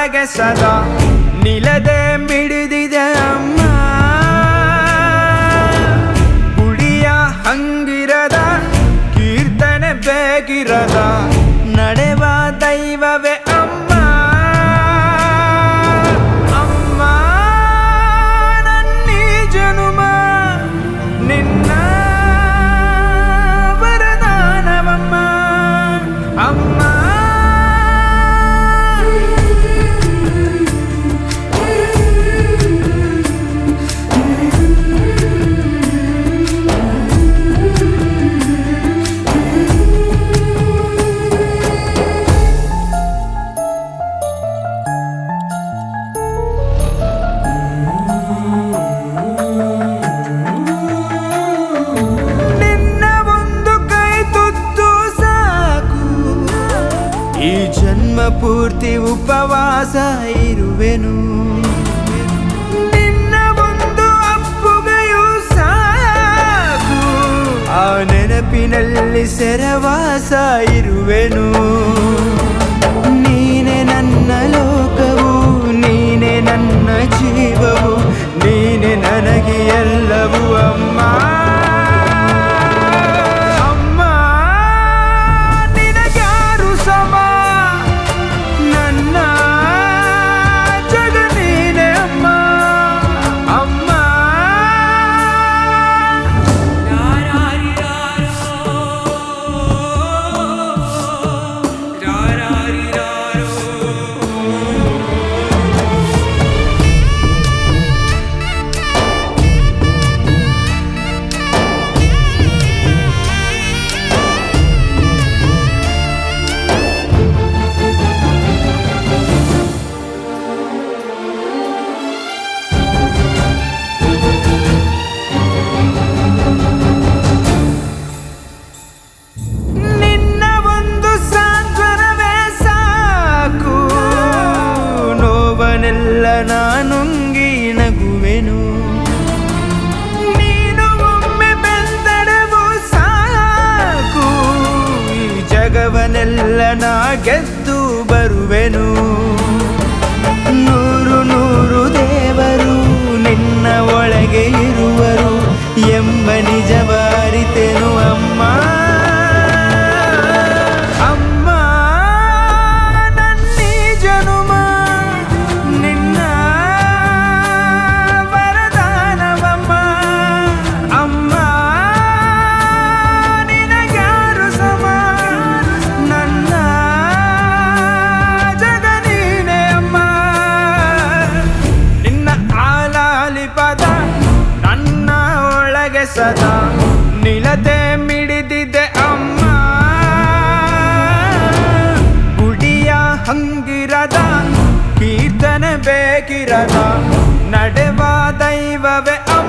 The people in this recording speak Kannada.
ಒಳಗೆ ಸದಾ ನಿಲದೆ ಮಿಡಿದಿದೆ ಅಮ್ಮ ಗುಡಿಯ ಹಂಗಿರದ ಕೀರ್ತನೆ ಬೇಕಿರದ ನಡೆವ ದೈವವೇ ಅಮ್ಮ ಅಮ್ಮ ನನ್ನೀ ಜನುಮ ನಿನ್ನ ವರದಾನವಮ್ಮ ಅಮ್ಮ ನಿನ್ನ ಒಂದು ಕೈ ತುತ್ತು ಸಾಕು ಈ ಜನ್ಮ ಪೂರ್ತಿ ಉಪವಾಸ ಇರುವೆನು ನಿನ್ನ ಒಂದು ಅಪ್ಪುಗೆಯೂ ಸಾಕು ಆ ನೆನಪಿನಲ್ಲಿ ಸೆರವಾಸ ಇರುವೆನು ನೀನೆ ನನ್ನ ಲೋಕವು ನೀನೆ ನನ್ನ ಜೀವವು ನೀನೆ ನನಗೆ ಎಲ್ಲವೂ ಅಮ್ಮ ಅಮ್ಮ ನಿನಗ್ಯಾರು ಸಮ ನನ್ನ ಜಗ ನೀನೆ ಅಮ್ಮ ಅಮ್ಮ ನಿನ್ನ ಒಂದು ಸಾಂತ್ವನವೇ ಸಾಕು ನೋವನೆಲ್ಲ ನಾನುಂಗಿ ನಗುವೆನು ನೀನು ಒಮ್ಮೆ ಬೆಂದಡವು ಸಾಕು ಈ ಜಗವನೆಲ್ಲ ನಾ ಗೆದ್ದು ಬರುವೆನು ನೂರು ನೂರು ದೇವರು ನಿನ್ನ ಒಳಗೆ ಇರುವರು ಎಂಬ ನಿಜವಾರಿತೆನು ಅಮ್ಮ ಅಮ್ಮ ನನ್ನೀ ಜನುಮ ನಿನ್ನ ವರದಾನವಮ್ಮ ಅಮ್ಮ ನಿನಗ್ಯಾರು ಸಮ ನನ್ನ ಜಗ ನೀನೆ ಅಮ್ಮ ನಿನ್ನ ಆಲಾಲಿ ಪದ ನನ್ನ ಒಳಗೆ ಸದಾ ನಿಲತೆ ಮಿಡಿದಿದೆ ಅಮ್ಮ ಗುಡಿಯ ಹಂಗಿರದ ಕೀರ್ತನೆ ಬೇಕಿರದ ನಡೆವ ದೈವವೇ ಅಮ್ಮ